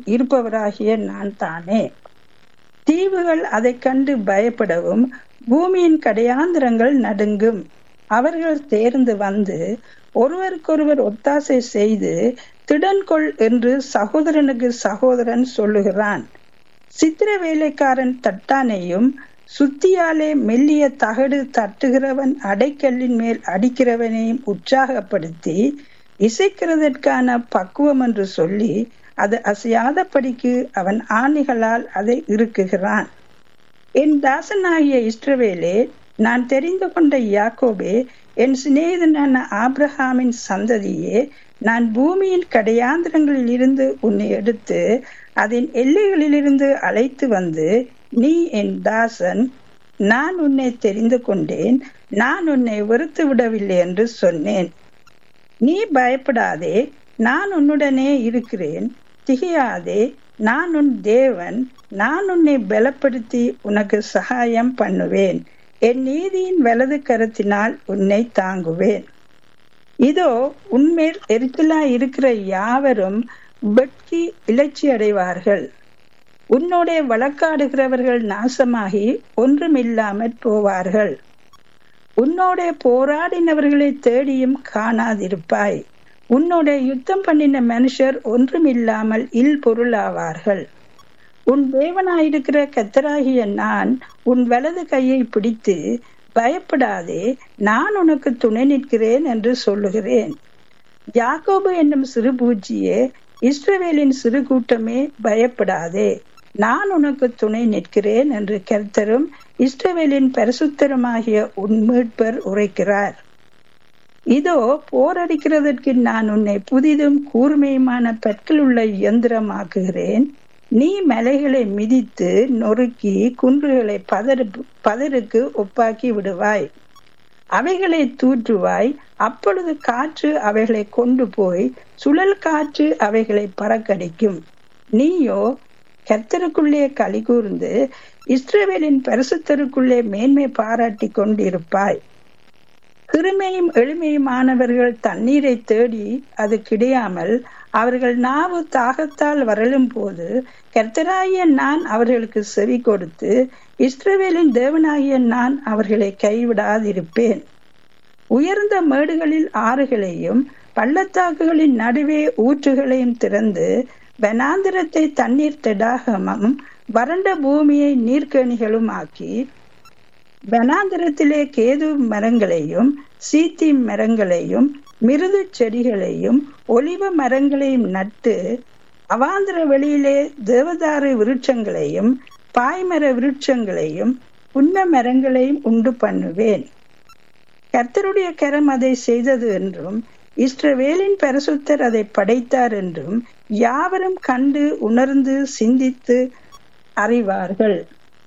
இருப்பவராகிய நான் தானே தீவுகள் அதைக் கண்டு பயப்படவும் பூமியின் கடையாந்திரங்கள் நடுங்கும் அவர்கள் தேர்ந்து வந்து ஒருவருக்கொருவர் ஒத்தாசை செய்து திடன்கொள் என்று சகோதரனுக்கு சகோதரன் சொல்லுகிறான் சித்திர வேலைக்காரன் தட்டானையும் சுத்தியாலே மெல்லிய தகடு தட்டுகிறவன் அடைக்கல்லின் மேல் அடிக்கிறவனையும் உற்சாகப்படுத்தி இசைக்கிறதற்கான பக்குவம் என்று சொல்லி அது அசையாதபடிக்கு அவன் ஆணிகளால் அதை இறுக்குகிறான் என் தாசனாகிய இஸ்ரவேலே நான் தெரிந்து கொண்ட யாக்கோபே என் சிநேகிதனான ஆப்ரஹாமின் சந்ததியே நான் பூமியின் கடையாந்திரங்களில் இருந்து உன்னை எடுத்து அதன் எல்லைகளிலிருந்து அழைத்து வந்து நீ என் தாசன் நான் உன்னை தெரிந்து கொண்டேன் நான் உன்னை வெறுத்து விடவில்லை என்று சொன்னேன் நீ பயப்படாதே நான் உன்னுடனே இருக்கிறேன் திகையாதே நான் உன் தேவன் நான் உன்னை பலப்படுத்தி உனக்கு சகாயம் பண்ணுவேன் என் நீதியின் வலது கரத்தினால் உன்னை தாங்குவேன் இதோ உன்மேல் எரிச்சலா இருக்கிற யாவரும் வெட்கி இலச்சி அடைவார்கள் உன்னோட வழக்காடுகிறவர்கள் நாசமாகி ஒன்றுமில்லாமற் போவார்கள் உன்னோட போராடினவர்களை தேடியும் காணாதிருப்பாய் உன்னோட யுத்தம் பண்ணின மனுஷர் ஒன்றுமில்லாமல் இல் பொருளாவார்கள் உன் தேவனாயிருக்கிற கத்தராகிய நான் உன் வலது கையை பிடித்து பயப்படாதே நான் உனக்கு துணை நிற்கிறேன் என்று சொல்லுகிறேன் யாக்கோபு என்னும் சிறு பூச்சியே இஸ்ரவேலின் சிறு கூட்டமே பயப்படாதே நான் உனக்கு துணை நிற்கிறேன் என்று கர்த்தரும் இஸ்ரவேலின் பரிசுத்தரமாகிய உன் மீட்பர் உரைக்கிறார் இதோ போரடிக்கிறதற்கு நான் உன்னை புதிதும் கூர்மையுமான பற்கள் உள்ள இயந்திரமாக்குகிறேன் நீ மலைகளை மிதித்து நொறுக்கி குன்றுகளை பதறு பதருக்கு ஒப்பாக்கி விடுவாய் அவைகளை தூற்றுவாய் அப்பொழுது காற்று அவைகளை கொண்டு போய் சுழல் காற்று அவைகளை பறக்கடிக்கும் நீயோ கர்த்தருக்குள்ளே களி கூர்ந்து இஸ்ரேவேலின் பரிசுத்தருக்குள்ளே மேன்மை பாராட்டி கொண்டிருப்பாய் சிறுமையும் எளிமையுமானவர்கள் தண்ணீரை தேடி அது கிடையாமல் அவர்கள் நாவு தாகத்தால் வரலும் போது கர்த்தராகிய நான் அவர்களுக்கு செவி கொடுத்து இஸ்ரவேலின் தேவனாகிய நான் அவர்களை கைவிடாதிருப்பேன் உயர்ந்த மேடுகளில் ஆறுகளையும் பள்ளத்தாக்குகளின் நடுவே ஊற்றுகளையும் திறந்து வனாந்திரத்தை தண்ணீர் தடாகமும் வறண்ட பூமியை நீர்க்கணிகளும் ஆக்கி வனாந்திரத்திலே கேது மரங்களையும் சீத்தி மரங்களையும் மிருது செடிகளையும் ஒலிவ மரங்களையும் நட்டு அவாந்திர வெளியிலே தேவதாரு விருட்சங்களையும் பாய்மர விருட்சங்களையும் உண்ண மரங்களையும் உண்டு பண்ணுவேன் கர்த்தருடைய கரம் அதை செய்தது என்றும் இஸ்ரவேலின் பரிசுத்தர் அதை படைத்தார் என்றும் யாவரும் கண்டு உணர்ந்து சிந்தித்து அறிவார்கள்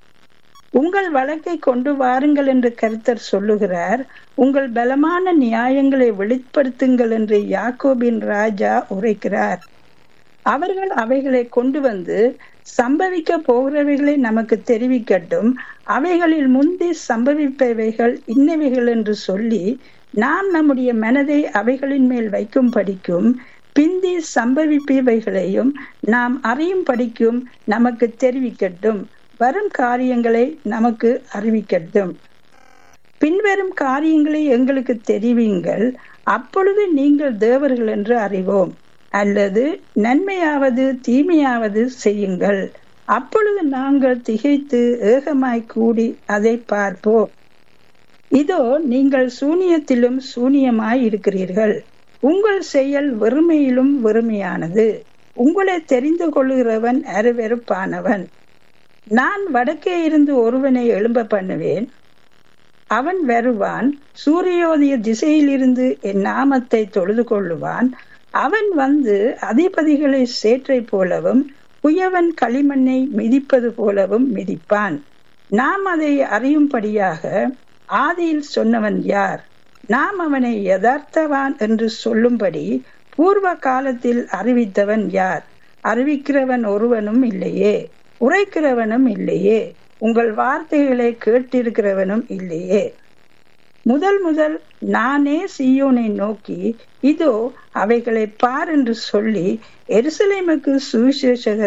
உங்கள் வழக்கை கொண்டு வாருங்கள் என்று கருத்தர் சொல்லுகிறார் உங்கள் பலமான நியாயங்களை வெளிப்படுத்துங்கள் என்று யாக்கோபின் ராஜா உரைக்கிறார் அவர்கள் அவைகளை கொண்டு வந்து சம்பவிக்க போகிறவைகளை நமக்கு தெரிவிக்கட்டும் அவைகளில் முந்தி சம்பவிப்பவைகள் இன்னவைகள் என்று சொல்லி நாம் நம்முடைய மனதை அவைகளின் மேல் வைக்கும் படிக்கும் பிந்தி சம்பவிப்பவைகளையும் நாம் அறியும் படிக்கும் நமக்கு தெரிவிக்கட்டும் வரும் காரியங்களை நமக்கு அறிவிக்கட்டும் பின்வரும் காரியங்களை எங்களுக்கு தெரிவிங்கள் அப்பொழுது நீங்கள் தேவர்கள் என்று அறிவோம் அல்லது நன்மையாவது தீமையாவது செய்யுங்கள் அப்பொழுது நாங்கள் திகைத்து ஏகமாய் கூடி அதை பார்ப்போம் இதோ நீங்கள் சூனியத்திலும் சூனியமாய் இருக்கிறீர்கள் உங்கள் செயல் வெறுமையிலும் வெறுமையானது உங்களை தெரிந்து கொள்கிறவன் அருவெறுப்பானவன் நான் வடக்கே இருந்து ஒருவனை எழும்ப பண்ணுவேன் அவன் வருவான் சூரியோதய திசையிலிருந்து என் நாமத்தை தொழுது கொள்ளுவான் அவன் வந்து அதிபதிகளை சேற்றை போலவும் குயவன் களிமண்ணை மிதிப்பது போலவும் மிதிப்பான் நாம் அதை அறியும்படியாக ஆதியில் சொன்னவன் யார் நாம் அவனை யதார்த்தவான் என்று சொல்லும்படி பூர்வ காலத்தில் அறிவித்தவன் யார் அறிவிக்கிறவன் ஒருவனும் இல்லையே உரைக்கிறவனும் இல்லையே உங்கள் வார்த்தைகளை கேட்டிருக்கிறவனும் இல்லையே முதல் முதல் நானே சியோனை நோக்கி இதோ அவைகளை பார் என்று சொல்லி எருசலேமுக்கு சுவிசேஷகர்